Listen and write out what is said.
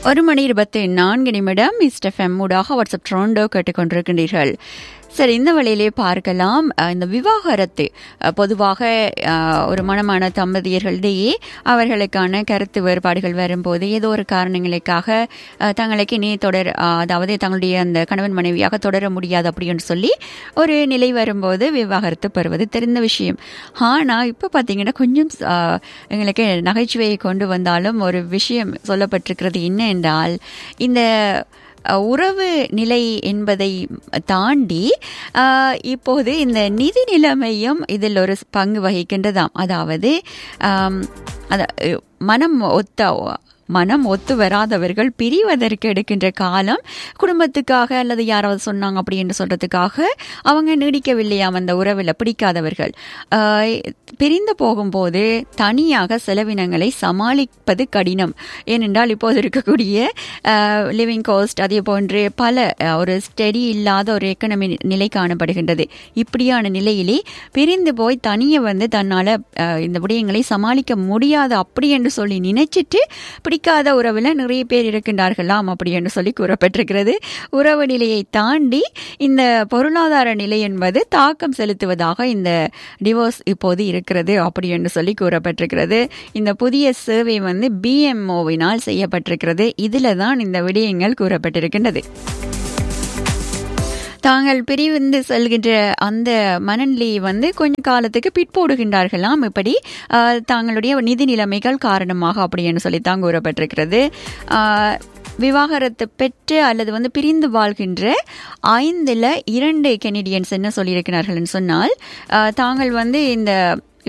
ஒரு மணி இருபத்தி நான்கு நிமிடம் மிஸ்டர் ஃபெம் ஊடாக வாட்ஸ்அப் ட்ரோண்டோ கேட்டுக்கொண்டிருக்கின்றீர்கள் சரி இந்த வழியிலே பார்க்கலாம் அஹ், இந்த விவாகரத்து அஹ், பொதுவாக அஹ், ஒரு மனமான தம்பதியர்களிடையே அவர்களுக்கான கருத்து வேறுபாடுகள் வரும்போது ஏதோ ஒரு காரணங்களுக்காக அஹ், தங்களுக்கு இனி தொடர் அஹ், அதாவது தங்களுடைய அந்த கணவன் மனைவியாக தொடர முடியாது அப்படின்னு சொல்லி ஒரு நிலை வரும்போது விவாகரத்து பெறுவது தெரிந்த விஷயம் ஆனால் இப்போ பார்த்தீங்கன்னா கொஞ்சம் அஹ், எங்களுக்கு நகைச்சுவையை கொண்டு வந்தாலும் ஒரு விஷயம் சொல்லப்பட்டிருக்கிறது என்ன என்றால் இந்த அஹ், உறவு நிலை என்பதை தாண்டி அஹ், இப்போது இந்த நிதி நிலைமையும் இதில் ஒரு பங்கு வகிக்கின்றதாம் அதாவது ஆம், அத மனம் ஒத்த மனம் ஒத்து வராதவர்கள் பிரிவதற்கு எடுக்கின்ற காலம் குடும்பத்துக்காக அல்லது யாராவது சொன்னாங்க அப்படி என்று சொல்றதுக்காக அவங்க நீடிக்கவில்லையாம் அந்த உறவில் பிடிக்காதவர்கள் ஆஹ், பிரிந்து போகும்போது தனியாக செலவினங்களை சமாளிப்பது கடினம் ஏனென்றால் இப்போது இருக்கக்கூடிய லிவிங் காஸ்ட் அதே போன்று பல அஹ், ஒரு ஸ்டெடி இல்லாத ஒரு எக்கனமி நிலை காணப்படுகின்றது இப்படியான நிலையிலே பிரிந்து போய் தனியே வந்து தன்னால் இந்த விடயங்களை சமாளிக்க முடியாது அப்படி என்று சொல்லி நினைச்சிட்டு பிடிக்காத உறவில் நிறைய பேர் இருக்கின்றார்களாம் அப்படி என்று சொல்லி கூறப்பட்டிருக்கிறது உறவு நிலையை தாண்டி இந்த பொருளாதார நிலை என்பது தாக்கம் செலுத்துவதாக இந்த டிவோர்ஸ் இப்போது இருக்கிறது அப்படி என்று சொல்லி கூறப்பட்டிருக்கிறது இந்த புதிய சேவை வந்து பிஎம்ஓவினால் செய்யப்பட்டிருக்கிறது இதில் தான் இந்த விடயங்கள் கூறப்பட்டிருக்கின்றது தாங்கள் பிரிவிந்து செல்கின்ற அந்த மனநிலையை வந்து கொஞ்ச காலத்துக்கு பிற்போடுகின்றார்களாம் இப்படி ஆஹ், தங்களுடைய நிதி நிலைமைகள் காரணமாக அப்படின்னு சொல்லித்தான் கூறப்பட்டிருக்கிறது ஆஹ், விவாகரத்து பெற்று அல்லது வந்து பிரிந்து வாழ்கின்ற ஐந்தில் இரண்டு கெனடியன்ஸ் என்ன சொல்லியிருக்கிறார்கள்னு சொன்னால் ஆஹ், தாங்கள் வந்து இந்த